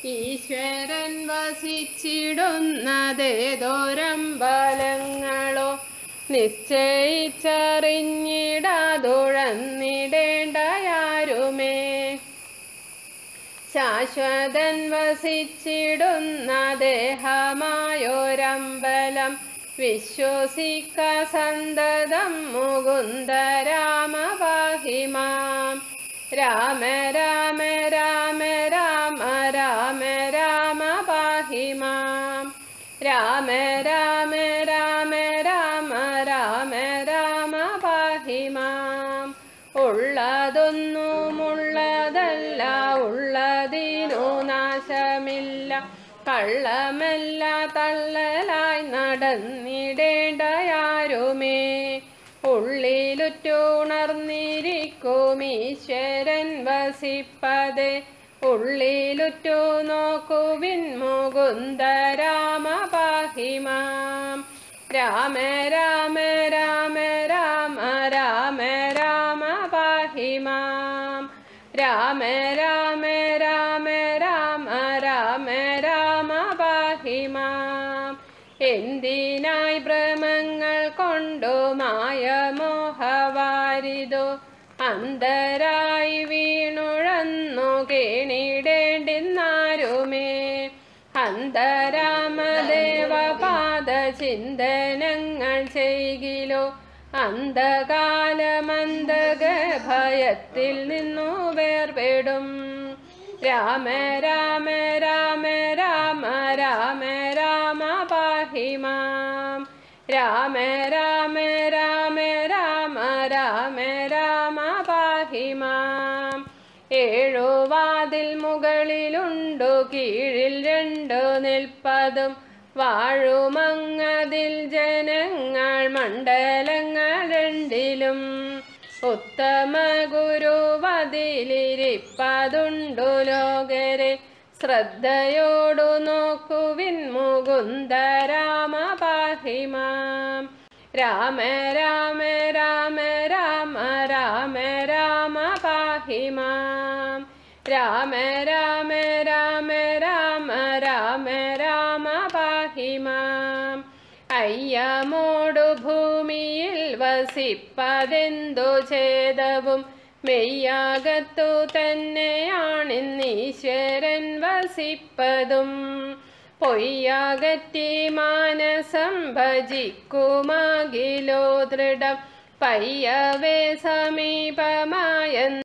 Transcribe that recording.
ഈശ്വരൻ വസിച്ചിടുന്നതേതോരമ്പലങ്ങളോ നിശ്ചയിച്ചറിഞ്ഞിടാതുഴന്നിടേണ്ടയാരുമേ ശാശ്വതൻ വസിച്ചിടുന്ന ദേഹമായൊരമ്പലം വിശ്വസിക്ക സന്തതം മുകുന്ദ രാമ പാഹിമാം രാമ രാമ രാമ രാമ രാമ രാമ പാഹിമാം രാമ രാമ രാമ രാമ രാമ രാമ പാഹിമാം ഉള്ളതൊന്നുമുള്ളതല്ല ഉള്ളതിനു നാശമില്ല കള്ളമല്ല തള്ളലായി നടന്നിടേണ്ടയാരുമേ ഉള്ളിലുറ്റുണർന്നിരിക്കും ഈശ്വരൻ വസിപ്പത് ഉള്ളിലുറ്റു നോക്കുവിൻ മുകുന്ദ രാമ പാഹിമാം രാമ രാമ രാമ രാമ രാമ രാമ പാഹിമാം രാമ രാമ രാമ രാമ രാമ രാമ പാഹിമാം എന്തിനായി ഭ്രമങ്ങൾ കൊണ്ടു മായമോഹവാരിതോ അന്തരായി വീണുഴന്നു കേണിടേണ്ടിന്നാരുമേ അന്തരാമദേവപാദ ചിന്തനങ്ങൾ ചെയ്കിലോ അന്ധകാലമന്തക ഭയത്തിൽ നിന്നു വേർപെടും രാമ രാമ രാമ രാമ രാമ രാമ പാഹിമാം രാമ രാമ രാമ രാമ രാമ രാമ പാഹിമാം ഏഴുവാതിൽ മുകളിലുണ്ടു കീഴിൽ രണ്ടു നിൽപ്പതും വാഴുമങ്ങതിൽ ജനങ്ങൾ മണ്ഡലങ്ങൾ രണ്ടിലും ഉത്തമ ഗുരുവതിലിരിപ്പതുണ്ടു ലോകരെ ശ്രദ്ധയോടു നോക്കുവിൻ മുകുന്ദ രാമ പാഹിമാം രാമ രാമ രാമ രാമ രാമ രാമ പാഹിമാം രാമ രാമ രാമ രാമ രാമ രാമ പാഹിമാം അയ്യമോടു ഭൂമിയിൽ വസിപ്പതെന്തു ഛേദവും മെയ്യാകത്തു തന്നെയാണിന്നീശ്വരൻ വസിപ്പതും പൊയ്യാകറ്റി മാനസം ഭജിക്കുമാകിലോ ദൃഢം പയ്യവേ സമീപമായ